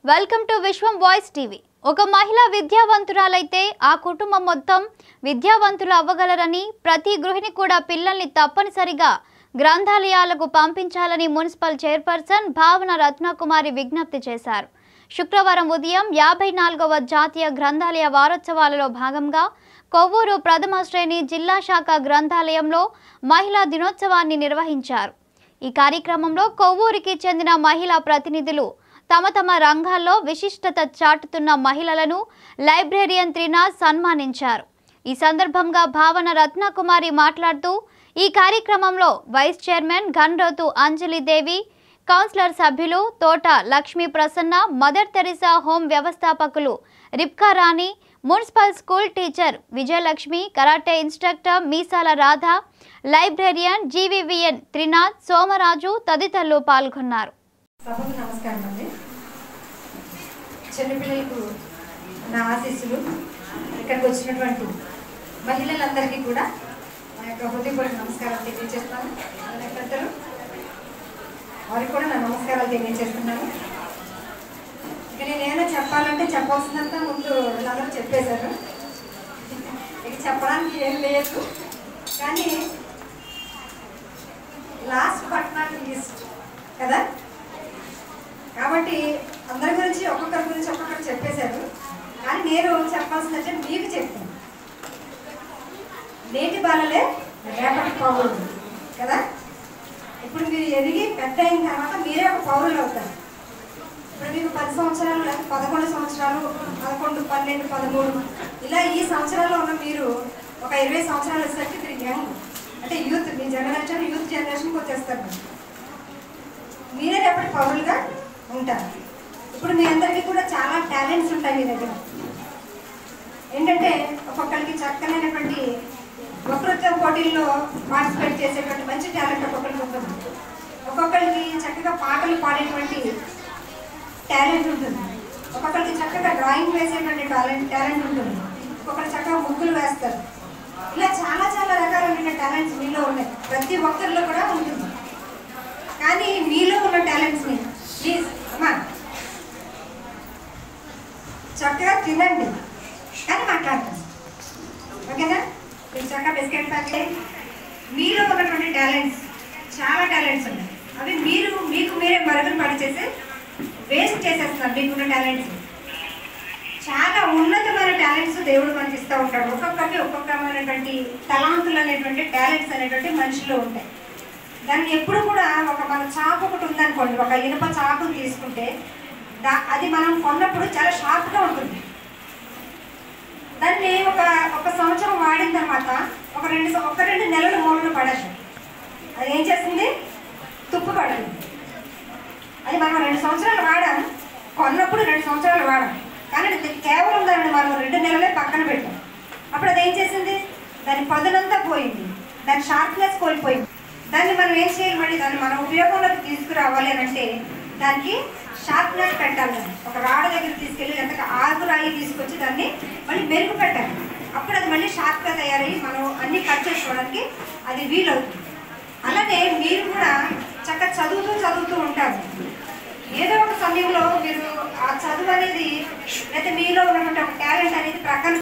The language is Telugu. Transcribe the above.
Welcome to Vishwam voice TV ఒక మహిళ విద్యావంతురాలైతే ఆ కుటుంబం మొత్తం విద్యావంతులు అవ్వగలరని ప్రతి గృహిణి కూడా పిల్లల్ని తప్పనిసరిగా గ్రంథాలయాలకు పంపించాలని మున్సిపల్ చైర్పర్సన్ భావన రత్నకుమారి విజ్ఞప్తి చేశారు శుక్రవారం ఉదయం యాభై నాలుగవ జాతీయ గ్రంథాలయ వారోత్సవాలలో భాగంగా కొవ్వూరు ప్రథమ శ్రేణి జిల్లా శాఖ గ్రంథాలయంలో మహిళా దినోత్సవాన్ని నిర్వహించారు ఈ కార్యక్రమంలో కొవ్వూరికి చెందిన మహిళా ప్రతినిధులు తమ తమ రంగాల్లో విశిష్టత చాటుతున్న మహిళలను లైబ్రేరియన్ త్రినాథ్ సన్మానించారు ఈ సందర్భంగా భావన రత్నకుమారి మాట్లాడుతూ ఈ కార్యక్రమంలో vice chairman Ghanrothu Anjalidevi councillor సభ్యులు Thota Lakshmi Prasanna Mother Teresa home వ్యవస్థాపకులు Ripka Rani municipal school teacher Vijayalakshmi karate instructor Meesala Radha librarian GVVN Trinath Somaraju తదితరులు పాల్గొన్నారు సభకు నమస్కారం అండి చిన్నపిల్లలకు నా ఆశీస్సులు ఇక్కడికి వచ్చినటువంటి మహిళలందరికీ కూడా నా యొక్క హృదయపూర్వక నమస్కారాలు తెలియజేస్తున్నాను అలాగే పెద్దలు వారికి కూడా నా నమస్కారాలు తెలియజేస్తున్నాను ఇక నేనేమైనా చెప్పాలంటే చెప్పాల్సినంత ముందు వీళ్ళందరూ చెప్పేశారు ఇక చెప్పడానికి ఏం లేదు కానీ లాస్ట్ బట్ నాట్ లీస్ట్ కదా కాబట్టి అందరి గురించి ఒక్కొక్కరి గురించి ఒక్కొక్కరు చెప్పేశారు కానీ నేను చెప్పాల్సిందంటే మీకు చెప్తాను నేటి బాలలే రేపటి పౌరులు కదా ఇప్పుడు మీరు ఎదిగి పెద్ద అయిన తర్వాత మీరే ఒక పౌరులు అవుతారు ఇప్పుడు మీకు పది సంవత్సరాలు లేదా పదకొండు సంవత్సరాలు పదకొండు పన్నెండు పదమూడు ఇలా ఈ సంవత్సరాల్లో ఉన్న మీరు ఒక ఇరవై సంవత్సరాలు వచ్చేసరికి మీరు యంగ్ అంటే యూత్ మీ జనరేషన్ యూత్ జనరేషన్కి వచ్చేస్తారు మీరు. మీరే రేపటి పౌరులుగా ఉంటారు ఇప్పుడు మీ అందరికీ కూడా చాలా టాలెంట్స్ ఉంటాయి మీ దగ్గర ఏంటంటే ఒక్కొక్కరికి చక్కనైనటువంటి వక్తృత్వ పోటీల్లో పార్టిసిపేట్ చేసేటువంటి మంచి టాలెంట్ ఒక్కొక్కరికి ఉంటుంది ఒక్కొక్కరికి చక్కగా పాటలు పాడేటువంటి టాలెంట్ ఉంటుంది ఒక్కొక్కరికి చక్కగా డ్రాయింగ్ వేసేటువంటి టాలెంట్ టాలెంట్ ఉంటుంది ఒక్కొక్కరు చక్కగా ముగ్గులు వేస్తారు ఇలా చాలా చాలా రకాలైన టాలెంట్స్ మీలో ఉన్నాయి ప్రతి ఒక్కరిలో కూడా ఉంటుంది కానీ మీలో ఉన్న టాలెంట్స్ని ప్లీజ్ అమ్మా చక్కగా తినండి కానీ మాట్లాడతాను ఓకేనా మీరు చక్కగా బిస్కెట్ ప్యాకెట్ మీలో ఉన్నటువంటి టాలెంట్స్ చాలా టాలెంట్స్ ఉన్నాయి అవి మీరు మీకు మీరే మరుగులు పడి చేసి వేస్ట్ చేసేస్తున్నారు మీకున్న టాలెంట్స్ చాలా ఉన్నతమైన టాలెంట్స్ దేవుడు మనకి ఇస్తూ ఉంటాడు ఒక్కొక్కరికి ఒక్కొక్కమైనటువంటి తలాంతులు అనేటువంటి టాలెంట్స్ అనేటువంటి మనిషిలో ఉంటాయి దాన్ని ఎప్పుడు కూడా ఒక మన చాకు ఒకటి ఉందనుకోండి ఒక ఇనుప చాకుని తీసుకుంటే దా అది మనం కొన్నప్పుడు చాలా షార్ప్గా ఉంటుంది దాన్ని ఒక ఒక సంవత్సరం వాడిన తర్వాత ఒక రెండు సం- ఒక రెండు నెలలు మూడు పడదు అది ఏం చేస్తుంది తుప్పు పడుతుంది అది మనం రెండు సంవత్సరాలు వాడాం కొన్నప్పుడు రెండు సంవత్సరాలు వాడాం కానీ అది కేవలం దాన్ని మనం రెండు నెలలే పక్కన పెట్టాం అప్పుడు అది ఏం చేసింది దాని పదునంతా పోయింది దాని షార్ప్నెస్ కోల్పోయింది దాన్ని మనం ఏం చేయాలి మళ్ళీ దాన్ని మన ఉపయోగంలోకి తీసుకురావాలి అని అంటే దానికి షార్ప్నెస్ పెట్టాలి దాన్ని. ఒక రాడ దగ్గర తీసుకెళ్ళి లేకపోతే ఆకు రాయి తీసుకొచ్చి దాన్ని మళ్ళీ మెరుగు పెట్టాలి అప్పుడు అది మళ్ళీ షార్ప్గా తయారయ్యి మనం అన్ని కట్ చేసుకోవడానికి అది వీలవుతుంది అలానే మీరు కూడా చక్కగా చదువుతూ చదువుతూ ఉంటారు ఏదో ఒక సమయంలో మీరు ఆ చదువు అనేది లేకపోతే మీలో ఉన్నటువంటి ఒక టాలెంట్ అనేది ప్రక్కన